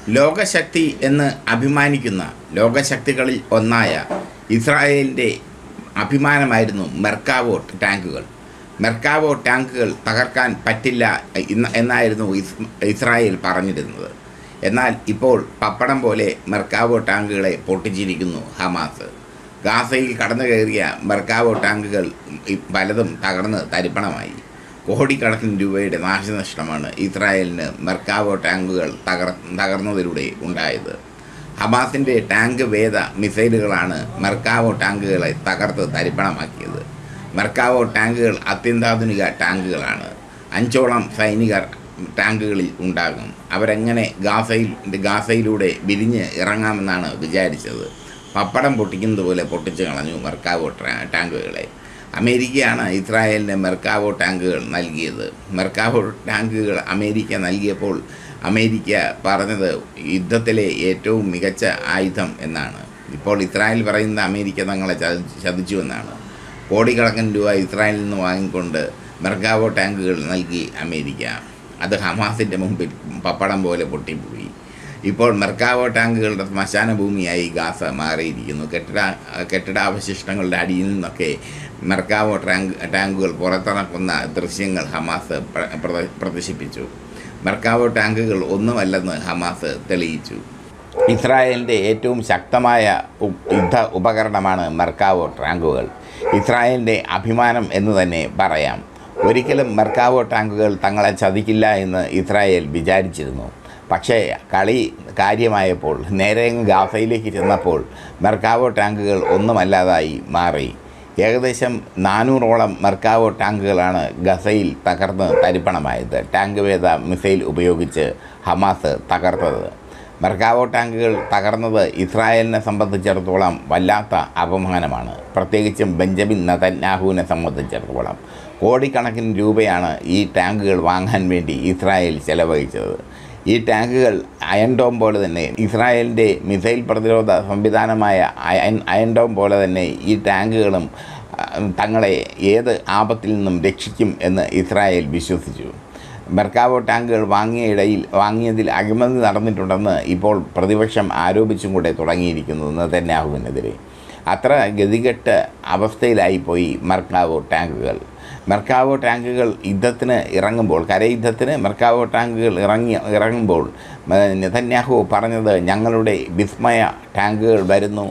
ലോകശക്തി എന്ന് അഭിമാനിക്കുന്ന ലോകശക്തികളിൽ ഒന്നായ ഇസ്രായേലിൻ്റെ അഭിമാനമായിരുന്നു മെർക്കാവോ ടാങ്കുകൾ മെർക്കാവോ ടാങ്കുകൾ തകർക്കാൻ പറ്റില്ല ഇന്ന് എന്നായിരുന്നു ഇസ് ഇസ്രായേൽ പറഞ്ഞിരുന്നത് എന്നാൽ ഇപ്പോൾ പപ്പടം പോലെ മെർക്കാവോ ടാങ്കുകളെ പൊട്ടിച്ചിരിക്കുന്നു ഹമാസ് ഗാസയിൽ കടന്നു കയറിയ മെർക്കാവോ ടാങ്കുകൾ ഇ- പലതും തകർന്ന് തരിപ്പണമായി കോടിക്കണക്കിന് രൂപയുടെ നാശനഷ്ടമാണ് ഇസ്രായേലിന് മെർക്കാവോ ടാങ്കുകൾ തകർ തകർന്നതിലൂടെ ഉണ്ടായത് ഹമാസിൻ്റെ ടാങ്ക് വേദ മിസൈലുകളാണ് മെർക്കാവോ ടാങ്കുകളെ തകർത്ത് തരിപ്പണമാക്കിയത് മെർക്കാവോ ടാങ്കുകൾ അത്യന്താധുനിക ടാങ്കുകളാണ് അഞ്ചോളം സൈനികർ ടാങ്കുകളിൽ ഉണ്ടാകും അവരെങ്ങനെ ഗാസയിൽ ഗാസയിലൂടെ വിരിഞ്ഞ് ഇറങ്ങാമെന്നാണ് വിചാരിച്ചത് പപ്പടം പൊട്ടിക്കുന്നത് പോലെ പൊട്ടിച്ച് കളഞ്ഞു മെർക്കാവോ ട്രാ- ടാങ്കുകളെ അമേരിക്കയാണ് ഇസ്രായേലിന് മെർക്കാവോ ടാങ്കുകൾ നൽകിയത് മെർക്കാവോ ടാങ്കുകൾ അമേരിക്ക നൽകിയപ്പോൾ അമേരിക്ക പറഞ്ഞത് യുദ്ധത്തിലെ ഏറ്റവും മികച്ച ആയുധം എന്നാണ് ഇപ്പോൾ ഇസ്രായേൽ പറയുന്ന അമേരിക്ക തങ്ങളെ ചതി- ചതിച്ചു എന്നാണ് കോടിക്കണക്കിന് രൂപ ഇസ്രായേലിൽ നിന്ന് വാങ്ങിക്കൊണ്ട് മെർക്കാവോ ടാങ്കുകൾ നൽകി അമേരിക്ക അത് ഹമാസിൻ്റെ മുമ്പിൽ പപ്പടം പോലെ പൊട്ടിപ്പോയി ഇപ്പോൾ മെർക്കാവോ ടാങ്കുകളുടെ ശ്മശാന ഭൂമിയായി ഗാസ മാറിയിരിക്കുന്നു കെട്ടിട കെട്ടിടാവശിഷ്ടങ്ങളുടെ അടിയിൽ നിന്നൊക്കെ മെർക്കാവോ ടാങ്ക് ടാങ്കുകൾ പുറത്തിറക്കുന്ന ദൃശ്യങ്ങൾ ഹമാസ് പ്ര- പ്രദ- പ്രദർശിപ്പിച്ചു മെർക്കാവോ ടാങ്കുകൾ ഒന്നുമല്ലെന്ന് ഹമാസ് തെളിയിച്ചു ഇസ്രായേലിൻ്റെ ഏറ്റവും ശക്തമായ ഉ- യുദ്ധ ഉപകരണമാണ് മെർക്കാവോ ടാങ്കുകൾ ഇസ്രായേലിൻ്റെ അഭിമാനം എന്ന് തന്നെ പറയാം ഒരിക്കലും മെർക്കാവോ ടാങ്കുകൾ തങ്ങളെ ചതിക്കില്ല എന്ന് ഇസ്രായേൽ വിചാരിച്ചിരുന്നു പക്ഷേ കളി കാര്യമായപ്പോൾ നേരെ അങ്ങ് ഗാസയിലേക്ക് ചെന്നപ്പോൾ മെർക്കാവോ ടാങ്കുകൾ ഒന്നുമല്ലാതായി മാറി ഏകദേശം നാനൂറോളം മെർക്കാവോ ടാങ്കുകളാണ് ഗസയിൽ തകർന്ന് തരിപ്പണമായത് ടാങ്ക് വേദ മിസൈൽ ഉപയോഗിച്ച് ഹമാസ് തകർത്തത് മെർക്കാവോ ടാങ്കുകൾ തകർന്നത് ഇസ്രായേലിനെ സംബന്ധിച്ചിടത്തോളം വല്ലാത്ത അപമാനമാണ് പ്രത്യേകിച്ചും ബെഞ്ചമിൻ നതന്യാഹുവിനെ സംബന്ധിച്ചിടത്തോളം കോടിക്കണക്കിന് രൂപയാണ് ഈ ടാങ്കുകൾ വാങ്ങാൻ വേണ്ടി ഇസ്രായേൽ ചെലവഴിച്ചത് ഈ ടാങ്കുകൾ അയൺ ഡോം പോലെ തന്നെ ഇസ്രായേലിൻ്റെ മിസൈൽ പ്രതിരോധ സംവിധാനമായ അയൺ അയൺ ഡോം പോലെ തന്നെ ഈ ടാങ്കുകളും ആ, തങ്ങളെ ഏത് ആപത്തിൽ നിന്നും രക്ഷിക്കും എന്ന് ഇസ്രായേൽ വിശ്വസിച്ചു മെർക്കാവോ ടാങ്കുകൾ വാങ്ങിയ ഇടയിൽ വാങ്ങിയതിൽ അഴിമതി നടന്നിട്ടുണ്ടെന്ന് ഇപ്പോൾ പ്രതിപക്ഷം ആരോപിച്ചും കൂടെ തുടങ്ങിയിരിക്കുന്നു നെതന്യാഹുവിനെതിരെ അത്ര ഗതികെട്ട അവസ്ഥയിലായിപ്പോയി മെർക്കാവോ ടാങ്കുകൾ മെർക്കാവോ ടാങ്കുകൾ യുദ്ധത്തിന് ഇറങ്ങുമ്പോൾ കരയുദ്ധത്തിന് മെർക്കാവോ ടാങ്കുകൾ ഇറങ്ങി ഇറങ്ങുമ്പോൾ മ- നെതന്യാഹു പറഞ്ഞത് ഞങ്ങളുടെ വിസ്മയ ടാങ്കുകൾ വരുന്നു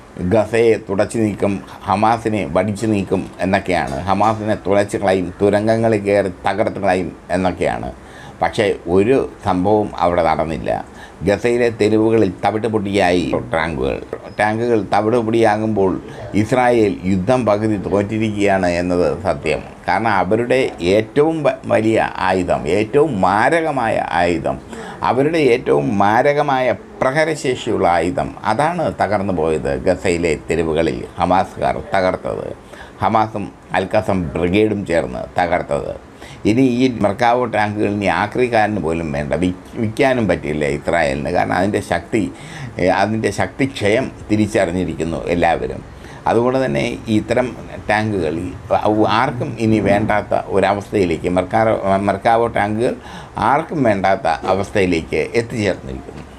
ഗസയെ തുടച്ചു നീക്കും ഹമാസിനെ വടിച്ചു നീക്കും എന്നൊക്കെയാണ് ഹമാസിനെ തുളച്ച് കളയും തുരങ്കങ്ങളിൽ കയറി തകർത്ത് കളയും എന്നൊക്കെയാണ് പക്ഷേ ഒരു സംഭവം അവിടെ നടന്നില്ല ഗസയിലെ തെരുവുകളിൽ തവിട്ട് പൊട്ടിയായി ടാങ്കുകൾ ടാങ്കുകൾ തവിട് പൊടിയാകുമ്പോൾ ഇസ്രായേൽ യുദ്ധം പകുതി തോറ്റിരിക്കുകയാണ് എന്നത് സത്യം കാരണം അവരുടെ ഏറ്റവും വ- വലിയ ആയുധം ഏറ്റവും മാരകമായ ആയുധം അവരുടെ ഏറ്റവും മാരകമായ പ്രഹരശേഷിയുള്ള ആയുധം അതാണ് തകർന്നു പോയത് ഗസയിലെ തെരുവുകളിൽ ഹമാസുകാർ തകർത്തത് ഹമാസും അൽക്കസം ബ്രിഗേഡും ചേർന്ന് തകർത്തത് ഇനി ഈ മെർക്കാവോ ടാങ്കുകൾ ഇനി ആക്രിക്കാരന് പോലും വേണ്ട വിക്- വിൽക്കാനും പറ്റില്ല ഇസ്രായേലിന് കാരണം അതിൻ്റെ ശക്തി ഏഹ് അതിൻ്റെ ശക്തിക്ഷയം തിരിച്ചറിഞ്ഞിരിക്കുന്നു എല്ലാവരും അതുകൊണ്ട് തന്നെ ഈ ഇത്തരം ടാങ്കുകൾ ഈ ആർക്കും ഇനി വേണ്ടാത്ത ഒരവസ്ഥയിലേക്ക് മെർക്കാവോ മെർക്കാവോ ടാങ്കുകൾ ആർക്കും വേണ്ടാത്ത അവസ്ഥയിലേക്ക് എത്തിച്ചേർന്നിരിക്കുന്നു